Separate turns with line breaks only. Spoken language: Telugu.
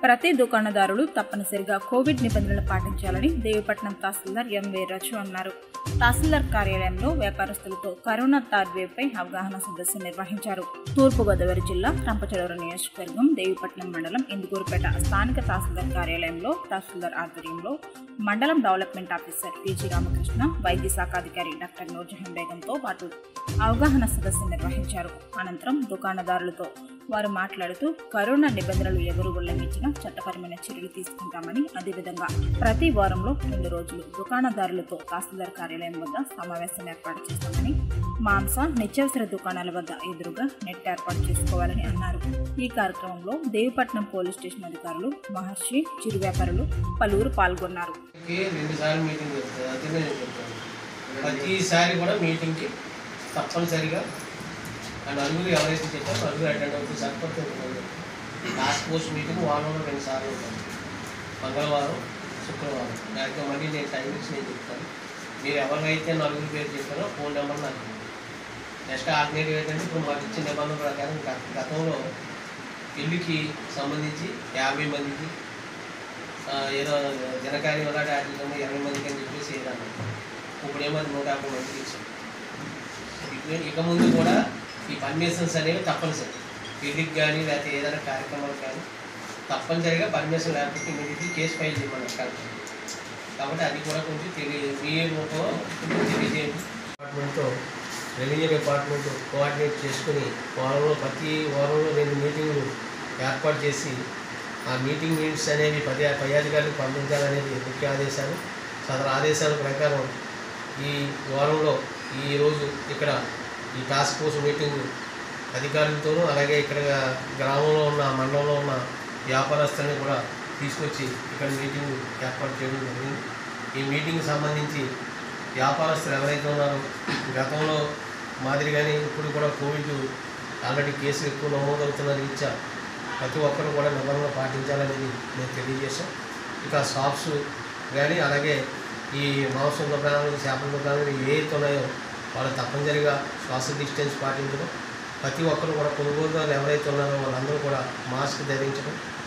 ప్రతి దుకాణదారులు తప్పనిసరిగా కోవిడ్ నిబంధనలు పాటించాలని దేవిపట్నం తహసీల్దార్ ఎం వీర్రాజు అన్నారు తహసీల్దార్ కార్యాలయంలో వ్యాపారస్తులతో కరోనా థర్డ్ వేవ్ పై అవగాహన సదస్సు నిర్వహించారు తూర్పుగోదావరి జిల్లా రంపచోడవరం నియోజకవర్గం దేవిపట్నం మండలం ఇందుకూరుపేట స్థానిక తహసీల్దార్ కార్యాలయంలో తహసీల్దార్ ఆధ్వర్యంలో మండలం డెవలప్మెంట్ ఆఫీసర్ పిజి రామకృష్ణ వైద్య శాఖ అధికారి డాక్టర్ నూర్జహాన్ బేగంతో పాటు అవగాహన సదస్సు నిర్వహించారు అనంతరం దుకాణదారులతో వారు మాట్లాడుతూ కరోనా నిబంధనలు ఎవరు ఉల్లంఘించినా చట్టపరమైన చర్యలు తీసుకుంటామని అదేవిధంగా ప్రతి వారంలో రెండు రోజులు దుకాణదారులతో తహసీల్దార్ కార్యాలయం వద్ద సమావేశం ఏర్పాటు చేస్తామని మాంస నిత్యావసర దుకాణాల వద్ద ఎదురుగా నెట్ ఏర్పాటు చేసుకోవాలని అన్నారు ఈ కార్యక్రమంలో దేవిపట్నం పోలీస్ స్టేషన్ అధికారులు మహర్షి చిరు వ్యాపారులు పలువురు పాల్గొన్నారు
కి రెండుసార్లు మీటింగ్ జరుగుతుంది అదే నేను చెప్తాను ప్రతిసారి కూడా మీటింగ్కి తప్పనిసరిగా ఆ నలుగురు ఎవరైతే చెప్పారో నలుగురు అటెండ్ అవుతుంది సరిపోతుంది టాస్క్ ఫోర్స్ మీటింగ్ వారంలో రెండు సార్లు ఉంటుంది మంగళవారం శుక్రవారం దానికి మళ్ళీ నేను టైం ఇచ్చి నేను చెప్తాను మీరు ఎవరినైతే నలుగురు పేరు చెప్పారో ఫోన్ నెంబర్ నాకు ఇవ్వండి. నెక్స్ట్ ఆల్టర్నేటివ్ ఏంటంటే ఇప్పుడు మాకు ఇచ్చిన నిబంధన ప్రకారం గత- గతంలో పెళ్లికి సంబంధించి యాభై మందికి ఆ, ఏదో దినకారి ఒకటి వాటిలో ఇరవై మందికి అని చెప్పేసి ఏదన్నా ఇప్పుడేమో అది నూట యాభై మందికి ఇచ్చాం ఇక- ఇక ముందు కూడా ఈ పర్మిషన్స్ అనేవి తప్పనిసరి పెళ్లికి కానీ లేకపోతే ఏదైనా కార్యక్రమాలకు కానీ తప్పనిసరిగా పర్మిషన్ లేకపోతే ఇమీడియట్లీ కేసు ఫైల్ చేయమని అక్కడ కాబట్టి అది కూడా కొంచెం తెలియ మీ రూపంలో కొంచెం తెలియజేయండి డిపార్ట్మెంట్తో రెవెన్యూ డిపార్ట్మెంట్ కోఆర్డినేట్ చేసుకుని వారంలో ప్రతి వారంలో రెండు మీటింగ్లు ఏర్పాటు చేసి ఆ మీటింగ్ మినిట్స్ అనేవి పది పై అధికారులకు పంపించాలనేది ముఖ్య ఆదేశాలు సదరు ఆదేశాల ప్రకారం ఈ వారంలో ఈ రోజు ఇక్కడ ఈ టాస్క్ ఫోర్స్ మీటింగ్ అధికారులతోనూ అలాగే ఇక్కడ గ్రామంలో ఉన్న మండలంలో ఉన్న వ్యాపారస్తులని కూడా తీసుకొచ్చి ఇక్కడ మీటింగ్ ఏర్పాటు చేయడం జరిగింది ఈ మీటింగ్ సంబంధించి వ్యాపారస్తులు ఎవరైతే ఉన్నారో గతంలో మాదిరిగానే ఇప్పుడు కూడా కోవిడ్ ఆల్రెడీ కేసులు ఎక్కువ నమోదవుతున్న రీత్యా ప్రతి ఒక్కరు కూడా నిబంధనలు పాటించాలనేది మేము తెలియజేశాం ఇక షాప్స్ కానీ అలాగే ఈ మాంసం దుకాణాలు చేపల దుకాణాలు ఏవైతే ఉన్నాయో వాళ్ళు తప్పనిసరిగా సోషల్ డిస్టెన్స్ పాటించడం ప్రతి ఒక్కరు కూడా కొనుగోలుదారులు ఎవరైతే ఉన్నారో వాళ్ళందరూ కూడా మాస్క్ ధరించడం